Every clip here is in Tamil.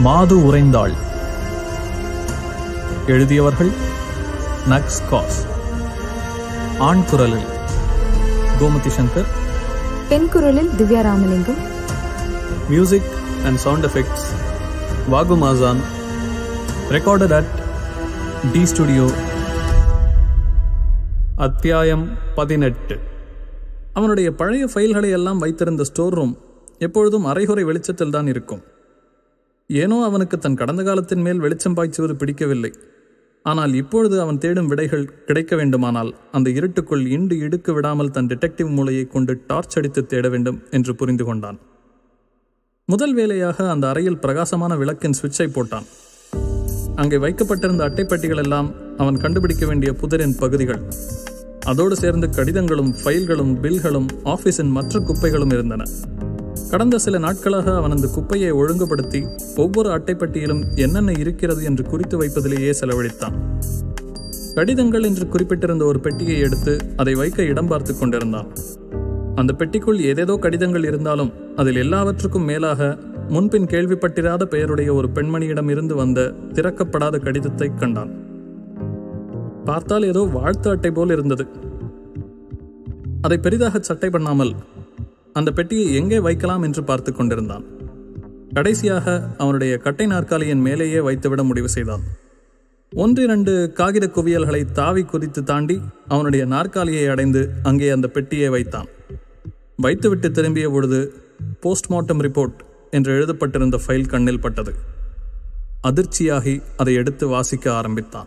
மாது உறைந்தாள் எழுதியவர்கள் நக்ஸ் காஸ் ஆண் குரலில் கோமதி சங்கர் பெண் குரலில் Divya Ramalingam music and sound effects வாகு மாசான் ரெக்கார்டட் அட் டி ஸ்டுடியோ அத்தியாயம் பதினெட்டு அவனுடைய பழைய ஃபைல்களை எல்லாம் வைத்திருந்த ஸ்டோர் ரூம் எப்பொழுதும் அரைகுறை வெளிச்சத்தில் தான் இருக்கும் ஏனோ அவனுக்கு தன் கடந்த காலத்தின் மேல் வெளிச்சம் பாய்ச்சுவது பிடிக்கவில்லை ஆனால் இப்பொழுது அவன் தேடும் விடைகள் கிடைக்க வேண்டுமானால் அந்த இருட்டுக்குள் இண்டு இடுக்கு விடாமல் தன் டிடெக்டிவ் மூளையை கொண்டு டார்ச் அடித்து தேட வேண்டும் என்று புரிந்து கொண்டான் முதல் வேலையாக அந்த அறையில் பிரகாசமான விளக்கின் சுவிட்சை போட்டான் அங்கே வைக்கப்பட்டிருந்த அட்டைப்பட்டிகள் எல்லாம் அவன் கண்டுபிடிக்க வேண்டிய புதரின் பகுதிகள் அதோடு சேர்ந்து கடிதங்களும் ஃபைல்களும் பில்களும் ஆபீஸின் மற்ற குப்பைகளும் இருந்தன கடந்த சில நாட்களாக அவன் அந்த குப்பையை ஒழுங்குபடுத்தி ஒவ்வொரு அட்டைப்பட்டியிலும் என்னென்ன இருக்கிறது என்று குறித்து வைப்பதிலேயே செலவழித்தான் கடிதங்கள் என்று குறிப்பிட்டிருந்த ஒரு பெட்டியை எடுத்து அதை வைக்க இடம் பார்த்து கொண்டிருந்தான் அந்த பெட்டிக்குள் ஏதேதோ கடிதங்கள் இருந்தாலும் அதில் எல்லாவற்றுக்கும் மேலாக முன்பின் கேள்விப்பட்டிராத பெயருடைய ஒரு பெண்மணியிடம் இருந்து வந்த திறக்கப்படாத கடிதத்தை கண்டான் பார்த்தால் ஏதோ வாழ்த்து அட்டை போல் இருந்தது அதை பெரிதாக சட்டை பண்ணாமல் அந்த பெட்டியை எங்கே வைக்கலாம் என்று பார்த்து கொண்டிருந்தான் கடைசியாக அவனுடைய கட்டை நாற்காலியின் மேலேயே வைத்துவிட முடிவு செய்தான் ஒன்றிரண்டு காகித குவியல்களை தாவி குதித்து தாண்டி அவனுடைய நாற்காலியை அடைந்து அங்கே அந்த பெட்டியை வைத்தான் வைத்துவிட்டு திரும்பிய பொழுது போஸ்ட்மார்ட்டம் ரிப்போர்ட் என்று எழுதப்பட்டிருந்த ஃபைல் கண்ணில் பட்டது அதிர்ச்சியாகி அதை எடுத்து வாசிக்க ஆரம்பித்தான்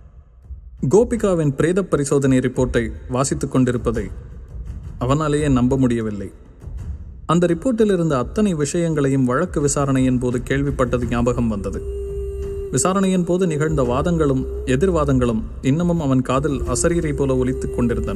கோபிகாவின் பிரேத பரிசோதனை ரிப்போர்ட்டை வாசித்துக் கொண்டிருப்பதை அவனாலேயே நம்ப முடியவில்லை அந்த ரிப்போர்ட்டில் இருந்த அத்தனை விஷயங்களையும் வழக்கு விசாரணையின் போது கேள்விப்பட்டது ஞாபகம் வந்தது விசாரணையின் போது நிகழ்ந்த வாதங்களும் எதிர்வாதங்களும் இன்னமும் அவன் காதில் அசரீரை போல ஒலித்துக் கொண்டிருந்தன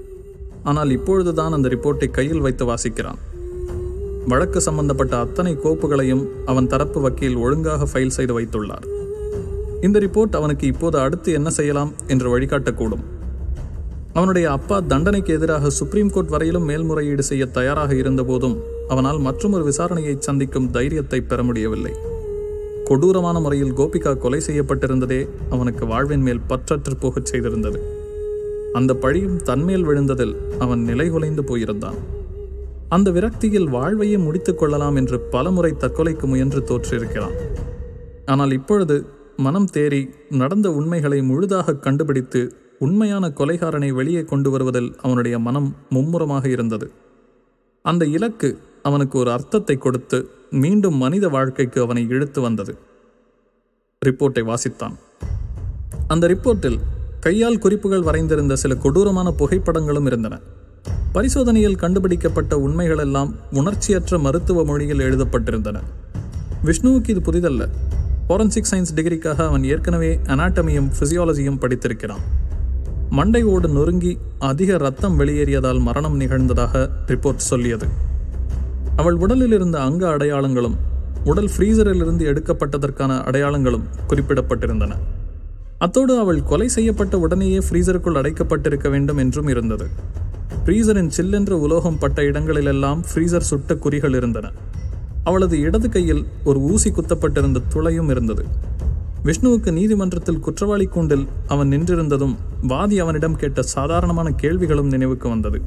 ஆனால் இப்பொழுதுதான் அந்த ரிப்போர்ட்டை கையில் வைத்து வாசிக்கிறான் வழக்கு சம்பந்தப்பட்ட அத்தனை கோப்புகளையும் அவன் தரப்பு வக்கீல் ஒழுங்காக ஃபைல் செய்து வைத்துள்ளார் இந்த ரிப்போர்ட் அவனுக்கு இப்போது அடுத்து என்ன செய்யலாம் என்று வழிகாட்டக்கூடும் அவனுடைய அப்பா தண்டனைக்கு எதிராக சுப்ரீம் கோர்ட் வரையிலும் மேல்முறையீடு செய்ய தயாராக இருந்தபோதும் அவனால் மற்றொரு விசாரணையை சந்திக்கும் தைரியத்தை பெற முடியவில்லை கொடூரமான முறையில் கோபிகா கொலை செய்யப்பட்டிருந்ததே அவனுக்கு வாழ்வின் மேல் பற்றற்று போகச் செய்திருந்தது அந்த பழியும் தன்மேல் விழுந்ததில் அவன் நிலைகுலைந்து போயிருந்தான் அந்த விரக்தியில் வாழ்வையே முடித்துக் கொள்ளலாம் என்று பலமுறை தற்கொலைக்கு முயன்று தோற்றிருக்கிறான் ஆனால் இப்பொழுது மனம் தேறி நடந்த உண்மைகளை முழுதாக கண்டுபிடித்து உண்மையான கொலைகாரனை வெளியே கொண்டு வருவதில் அவனுடைய மனம் மும்முரமாக இருந்தது அந்த இலக்கு அவனுக்கு ஒரு அர்த்தத்தை கொடுத்து மீண்டும் மனித வாழ்க்கைக்கு அவனை இழுத்து வந்தது ரிப்போர்ட்டை வாசித்தான் அந்த ரிப்போர்ட்டில் கையால் குறிப்புகள் வரைந்திருந்த சில கொடூரமான புகைப்படங்களும் இருந்தன பரிசோதனையில் கண்டுபிடிக்கப்பட்ட உண்மைகளெல்லாம் உணர்ச்சியற்ற மருத்துவ மொழியில் எழுதப்பட்டிருந்தன விஷ்ணுவுக்கு இது புதிதல்ல ஃபாரன்சிக் சயின்ஸ் டிகிரிக்காக அவன் ஏற்கனவே அனாட்டமியும் பிசியாலஜியும் படித்திருக்கிறான் மண்டை ஓடு நொறுங்கி அதிக ரத்தம் வெளியேறியதால் மரணம் நிகழ்ந்ததாக ரிப்போர்ட் சொல்லியது அவள் உடலில் இருந்த அங்க அடையாளங்களும் உடல் ஃப்ரீசரில் இருந்து எடுக்கப்பட்டதற்கான அடையாளங்களும் குறிப்பிடப்பட்டிருந்தன அத்தோடு அவள் கொலை செய்யப்பட்ட உடனேயே ஃப்ரீசருக்குள் அடைக்கப்பட்டிருக்க வேண்டும் என்றும் இருந்தது ஃப்ரீசரின் சில்லென்ற உலோகம் பட்ட இடங்களிலெல்லாம் ஃப்ரீசர் சுட்ட குறிகள் இருந்தன அவளது இடது கையில் ஒரு ஊசி குத்தப்பட்டிருந்த துளையும் இருந்தது விஷ்ணுவுக்கு நீதிமன்றத்தில் குற்றவாளி கூண்டில் அவன் நின்றிருந்ததும் வாதி அவனிடம் கேட்ட சாதாரணமான கேள்விகளும் நினைவுக்கு வந்தது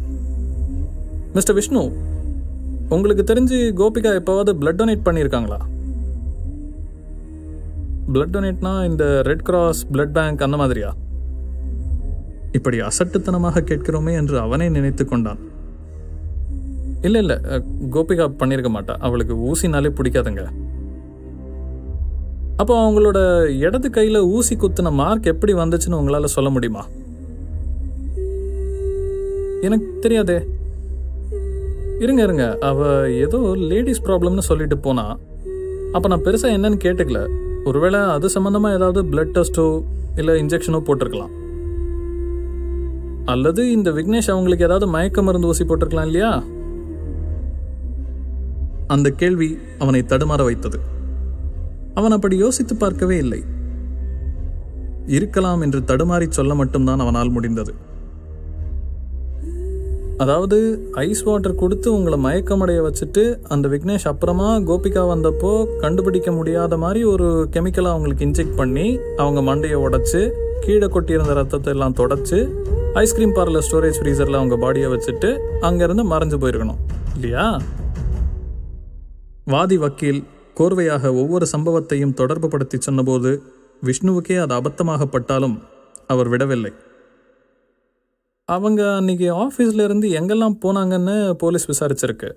மிஸ்டர் விஷ்ணு உங்களுக்கு தெரிஞ்சு கோபிகா எப்போவாவது பிளட் டொனேட் பண்ணியிருக்காங்களா பிளட் டொனேட்னா இந்த ரெட் கிராஸ் பிளட் பேங்க் அந்த மாதிரியா இப்படி அசட்டுத்தனமாக கேட்கிறோமே என்று அவனே நினைத்து கொண்டான் இல்ல இல்ல அஹ், கோபிகா பண்ணியிருக்க மாட்டா அவளுக்கு ஊசினாலே பிடிக்காதுங்க அப்போ அவங்களோட இடது கையில ஊசி குத்துன மார்க் எப்படி வந்துச்சுன்னு உங்களால சொல்ல முடியுமா எனக்கு தெரியாதே இருங்க இருங்க அவ ஏதோ லேடிஸ் ப்ராப்ளம்னு சொல்லிட்டு போனா அப்ப நான் பெருசா என்னன்னு கேட்டுக்கல ஒருவேளை அது சம்பந்தமா ஏதாவது பிளட் டெஸ்டோ இல்ல இன்ஜெக்ஷனோ போட்டிருக்கலாம் அல்லது இந்த விக்னேஷ் அவங்களுக்கு ஏதாவது மயக்க மருந்து ஊசி போட்டிருக்கலாம் இல்லையா அந்த கேள்வி அவனை தடுமாற வைத்தது அவன் அப்படி யோசித்து பார்க்கவே இல்லை இருக்கலாம் என்று தடுமாறி சொல்ல மட்டும்தான் அவனால் முடிந்தது அதாவது ஐஸ் வாட்டர் கொடுத்து உங்களை மயக்கமடைய வச்சுட்டு அந்த விக்னேஷ் அப்புறமா கோபிகா வந்தப்போ கண்டுபிடிக்க முடியாத மாதிரி ஒரு கெமிக்கலை அவங்களுக்கு இன்ஜெக்ட் பண்ணி அவங்க மண்டையை உடைச்சு கீழே கொட்டியிருந்த ரத்தத்தை எல்லாம் தொடச்சு ஐஸ்கிரீம் பார்லர் ஸ்டோரேஜ் ஃப்ரீசரில் அவங்க பாடியை வச்சுட்டு அங்கேருந்து மறைஞ்சு போயிருக்கணும் இல்லையா வாதி வக்கீல் கோர்வையாக ஒவ்வொரு சம்பவத்தையும் தொடர்பு படுத்தி சொன்னபோது விஷ்ணுவுக்கே அது அபத்தமாகப்பட்டாலும் அவர் விடவில்லை அவங்க அன்னைக்கு ஆஃபீஸ்ல இருந்து எங்கெல்லாம் போனாங்கன்னு போலீஸ் விசாரிச்சிருக்கு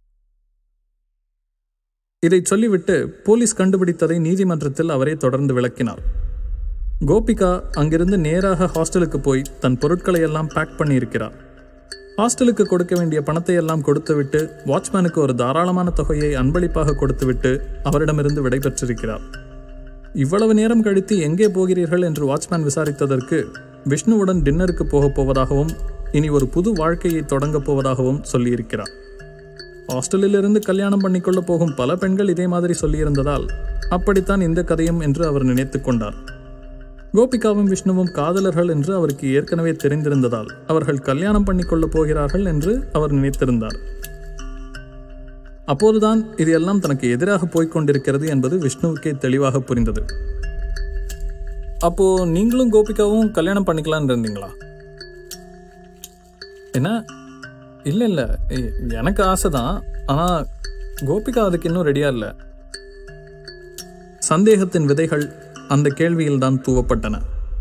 இதை சொல்லிவிட்டு போலீஸ் கண்டுபிடித்ததை நீதிமன்றத்தில் அவரே தொடர்ந்து விளக்கினார் கோபிகா அங்கிருந்து நேராக ஹாஸ்டலுக்கு போய் தன் பொருட்களை எல்லாம் பேக் பண்ணியிருக்கிறார் ஹாஸ்டலுக்கு கொடுக்க வேண்டிய பணத்தை எல்லாம் கொடுத்துவிட்டு வாட்ச்மேனுக்கு ஒரு தாராளமான தொகையை அன்பளிப்பாக கொடுத்துவிட்டு அவரிடமிருந்து விடைபெற்றிருக்கிறார் இவ்வளவு நேரம் கழித்து எங்கே போகிறீர்கள் என்று வாட்ச்மேன் விசாரித்ததற்கு விஷ்ணுவுடன் டின்னருக்கு போகப் போவதாகவும் இனி ஒரு புது வாழ்க்கையை தொடங்கப் போவதாகவும் சொல்லியிருக்கிறார் ஹாஸ்டலில் இருந்து கல்யாணம் பண்ணிக்கொள்ள போகும் பல பெண்கள் இதே மாதிரி சொல்லியிருந்ததால் அப்படித்தான் இந்த கதையும் என்று அவர் நினைத்துக் கொண்டார் கோபிகாவும் விஷ்ணுவும் காதலர்கள் என்று அவருக்கு ஏற்கனவே தெரிந்திருந்ததால் அவர்கள் கல்யாணம் பண்ணிக்கொள்ளப் போகிறார்கள் என்று அவர் நினைத்திருந்தார் அப்போதுதான் இது எல்லாம் தனக்கு எதிராக போய்க் கொண்டிருக்கிறது என்பது விஷ்ணுவுக்கே தெளிவாக புரிந்தது அப்போ நீங்களும் கோபிகாவும் கல்யாணம் பண்ணிக்கலாம்னு இருந்தீங்களா என்ன இல்லை இல்லை எனக்கு ஆசை தான் ஆனால் கோபிகா அதுக்கு இன்னும் ரெடியா இல்லை சந்தேகத்தின் விதைகள் அந்த கேள்வியில் தான் தூவப்பட்டன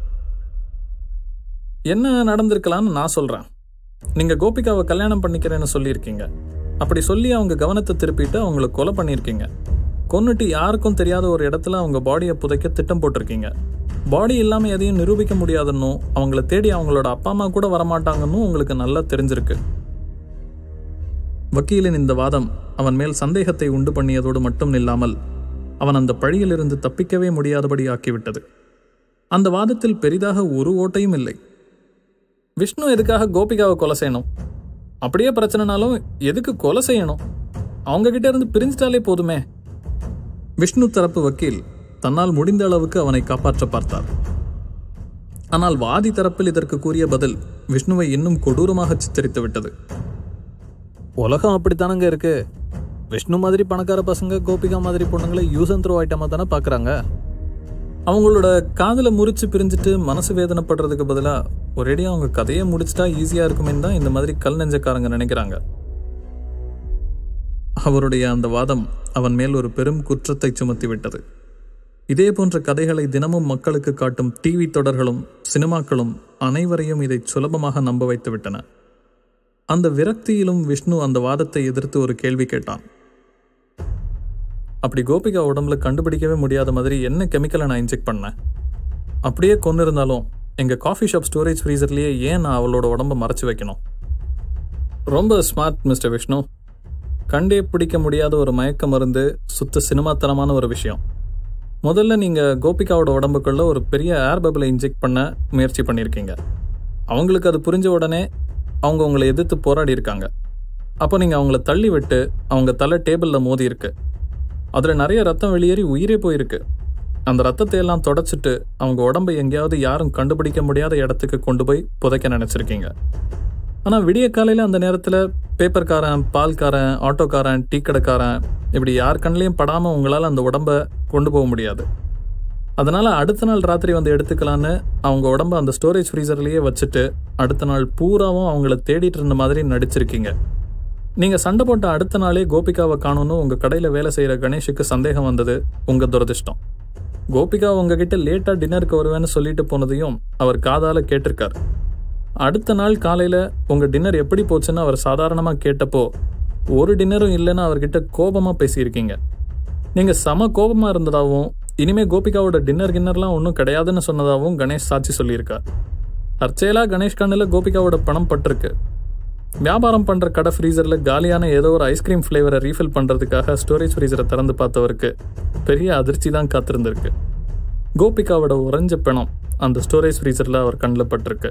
என்ன நடந்திருக்கலாம்னு நான் சொல்றேன் நீங்க கோபிகாவை கல்யாணம் பண்ணிக்கிறேன்னு சொல்லியிருக்கீங்க அப்படி சொல்லி அவங்க கவனத்தை திருப்பிட்டு அவங்கள கொலை பண்ணியிருக்கீங்க கொன்னுட்டு யாருக்கும் தெரியாத ஒரு இடத்துல அவங்க பாடியை புதைக்க திட்டம் போட்டிருக்கீங்க பாடி இல்லாமல் எதையும் நிரூபிக்க முடியாதுன்னும் அவங்கள தேடி அவங்களோட அப்பா அம்மா கூட வரமாட்டாங்கன்னு உங்களுக்கு நல்லா தெரிஞ்சிருக்கு வக்கீலின் இந்த வாதம் அவன் மேல் சந்தேகத்தை உண்டு பண்ணியதோடு மட்டும் நில்லாமல் அவன் அந்த பழியிலிருந்து தப்பிக்கவே முடியாதபடி ஆக்கிவிட்டது அந்த வாதத்தில் பெரிதாக ஒரு ஓட்டையும் இல்லை விஷ்ணு எதுக்காக கோபிகாவை கொலை செய்யணும் அப்படியே பிரச்சனைனாலும் எதுக்கு கொலை செய்யணும் அவங்க கிட்ட இருந்து பிரிஞ்சிட்டாலே போதுமே விஷ்ணு தரப்பு வக்கீல் தன்னால் முடிந்த அளவுக்கு அவனை காப்பாற்ற பார்த்தார் ஆனால் வாதி தரப்பில் இதற்கு கூறிய பதில் விஷ்ணுவை இன்னும் கொடூரமாக சித்தரித்து விட்டது உலகம் அப்படித்தானங்க இருக்கு விஷ்ணு மாதிரி பணக்கார பசங்க கோபிகா மாதிரி பொண்ணுங்களை யூஸ் அண்ட் த்ரோ ஐட்டமா தானே பார்க்குறாங்க அவங்களோட காதலை முறிச்சு பிரிஞ்சுட்டு மனசு வேதனைப்படுறதுக்கு பதிலாக ஒரேடியாக அவங்க கதையை முடிச்சிட்டா ஈஸியாக இருக்குமேன்னு தான் இந்த மாதிரி கல் நெஞ்சக்காரங்க நினைக்கிறாங்க அவருடைய அந்த வாதம் அவன் மேல் ஒரு பெரும் குற்றத்தை சுமத்தி விட்டது இதே போன்ற கதைகளை தினமும் மக்களுக்கு காட்டும் டிவி தொடர்களும் சினிமாக்களும் அனைவரையும் இதை சுலபமாக நம்ப வைத்து விட்டன அந்த விரக்தியிலும் விஷ்ணு அந்த வாதத்தை எதிர்த்து ஒரு கேள்வி கேட்டான் அப்படி கோபிகா உடம்புல கண்டுபிடிக்கவே முடியாத மாதிரி என்ன கெமிக்கலை நான் இன்ஜெக்ட் பண்ணேன் அப்படியே கொண்டு இருந்தாலும் எங்கள் காஃபி ஷாப் ஸ்டோரேஜ் ஃப்ரீசர்லேயே ஏன் நான் அவளோட உடம்ப மறைச்சு வைக்கணும் ரொம்ப ஸ்மார்ட் மிஸ்டர் விஷ்ணு கண்டே பிடிக்க முடியாத ஒரு மயக்க மருந்து சுத்த சினிமாத்தனமான ஒரு விஷயம் முதல்ல நீங்கள் கோபிகாவோட உடம்புக்குள்ள ஒரு பெரிய ஏர் பபிளை இன்ஜெக்ட் பண்ண முயற்சி பண்ணியிருக்கீங்க அவங்களுக்கு அது புரிஞ்ச உடனே அவங்க உங்களை எதிர்த்து போராடி இருக்காங்க அப்போ நீங்கள் அவங்கள தள்ளி விட்டு அவங்க தலை டேபிளில் மோதி இருக்கு அதில் நிறைய ரத்தம் வெளியேறி உயிரே போயிருக்கு அந்த ரத்தத்தை எல்லாம் தொடச்சிட்டு அவங்க உடம்பை எங்கேயாவது யாரும் கண்டுபிடிக்க முடியாத இடத்துக்கு கொண்டு போய் புதைக்க நினச்சிருக்கீங்க ஆனால் விடிய காலையில் அந்த நேரத்தில் பேப்பர்காரன் பால்காரன் ஆட்டோக்காரன் டீ கடைக்காரன் இப்படி யார் கண்ணிலையும் படாமல் உங்களால் அந்த உடம்ப கொண்டு போக முடியாது அதனால் அடுத்த நாள் ராத்திரி வந்து எடுத்துக்கலான்னு அவங்க உடம்ப அந்த ஸ்டோரேஜ் ஃப்ரீசர்லேயே வச்சுட்டு அடுத்த நாள் பூராவும் அவங்கள தேடிட்டு இருந்த மாதிரி நடிச்சிருக்கீங்க நீங்கள் சண்டை போட்ட அடுத்த நாளே கோபிகாவை காணும்னு உங்கள் கடையில் வேலை செய்கிற கணேஷுக்கு சந்தேகம் வந்தது உங்கள் துரதிர்ஷ்டம் கோபிகா உங்ககிட்ட லேட்டாக டின்னருக்கு வருவேன்னு சொல்லிட்டு போனதையும் அவர் காதால கேட்டிருக்கார் அடுத்த நாள் காலையில் உங்கள் டின்னர் எப்படி போச்சுன்னு அவர் சாதாரணமாக கேட்டப்போ ஒரு டின்னரும் இல்லைன்னு அவர்கிட்ட கோபமாக பேசியிருக்கீங்க நீங்கள் செம கோபமாக இருந்ததாகவும் இனிமே கோபிகாவோட டின்னர் கின்னர்லாம் ஒன்றும் கிடையாதுன்னு சொன்னதாகவும் கணேஷ் சாட்சி சொல்லியிருக்கார் தற்செயலா கணேஷ் கண்ணில் கோபிகாவோட பணம் பட்டிருக்கு வியாபாரம் பண்ணுற கடை ஃப்ரீசரில் காலியான ஏதோ ஒரு ஐஸ்கிரீம் ஃப்ளேவரை ரீஃபில் பண்ணுறதுக்காக ஸ்டோரேஜ் ஃப்ரீசரை திறந்து பார்த்தவருக்கு பெரிய அதிர்ச்சி தான் காத்திருந்திருக்கு கோபிகாவோட உறைஞ்ச பிணம் அந்த ஸ்டோரேஜ் ஃப்ரீசரில் அவர் கண்ணில் பட்டிருக்கு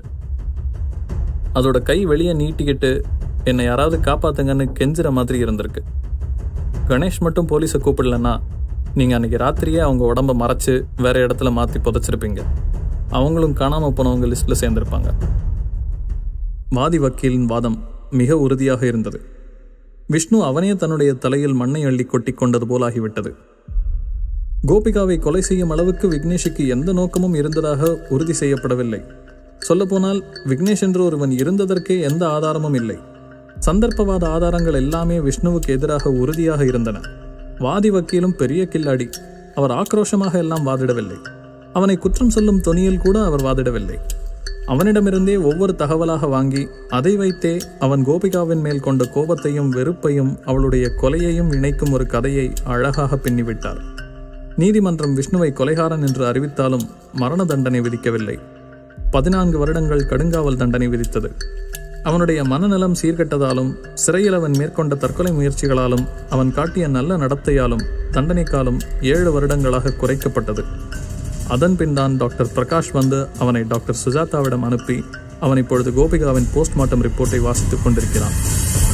அதோட கை வெளியே நீட்டிக்கிட்டு என்னை யாராவது காப்பாத்துங்கன்னு கெஞ்சுற மாதிரி இருந்திருக்கு கணேஷ் மட்டும் போலீஸை கூப்பிடலன்னா நீங்கள் அன்னைக்கு ராத்திரியே அவங்க உடம்ப மறைச்சு வேற இடத்துல மாற்றி புதைச்சிருப்பீங்க அவங்களும் காணாமல் போனவங்க லிஸ்ட்டில் சேர்ந்திருப்பாங்க வாதி வக்கீலின் வாதம் மிக உறுதியாக இருந்தது விஷ்ணு அவனே தன்னுடைய தலையில் மண்ணை அள்ளி கொட்டி கொண்டது போலாகிவிட்டது கோபிகாவை கொலை செய்யும் அளவுக்கு விக்னேஷுக்கு எந்த நோக்கமும் இருந்ததாக உறுதி செய்யப்படவில்லை சொல்லப்போனால் விக்னேஷ் என்று ஒருவன் இருந்ததற்கே எந்த ஆதாரமும் இல்லை சந்தர்ப்பவாத ஆதாரங்கள் எல்லாமே விஷ்ணுவுக்கு எதிராக உறுதியாக இருந்தன வாதி வக்கீலும் பெரிய கில்லாடி அவர் ஆக்ரோஷமாக எல்லாம் வாதிடவில்லை அவனை குற்றம் சொல்லும் தொனியில் கூட அவர் வாதிடவில்லை அவனிடமிருந்தே ஒவ்வொரு தகவலாக வாங்கி அதை வைத்தே அவன் கோபிகாவின் மேல் கொண்ட கோபத்தையும் வெறுப்பையும் அவளுடைய கொலையையும் இணைக்கும் ஒரு கதையை அழகாக பின்னிவிட்டார் நீதிமன்றம் விஷ்ணுவை கொலைகாரன் என்று அறிவித்தாலும் மரண தண்டனை விதிக்கவில்லை பதினான்கு வருடங்கள் கடுங்காவல் தண்டனை விதித்தது அவனுடைய மனநலம் சீர்கெட்டதாலும் சிறையில் அவன் மேற்கொண்ட தற்கொலை முயற்சிகளாலும் அவன் காட்டிய நல்ல நடத்தையாலும் தண்டனை காலம் ஏழு வருடங்களாக குறைக்கப்பட்டது அதன் பின் தான் டாக்டர் பிரகாஷ் வந்து அவனை டாக்டர் சுஜாதாவிடம் அனுப்பி அவன் இப்பொழுது கோபிகாவின் போஸ்ட்மார்ட்டம் ரிப்போர்ட்டை வாசித்துக் கொண்டிருக்கிறான்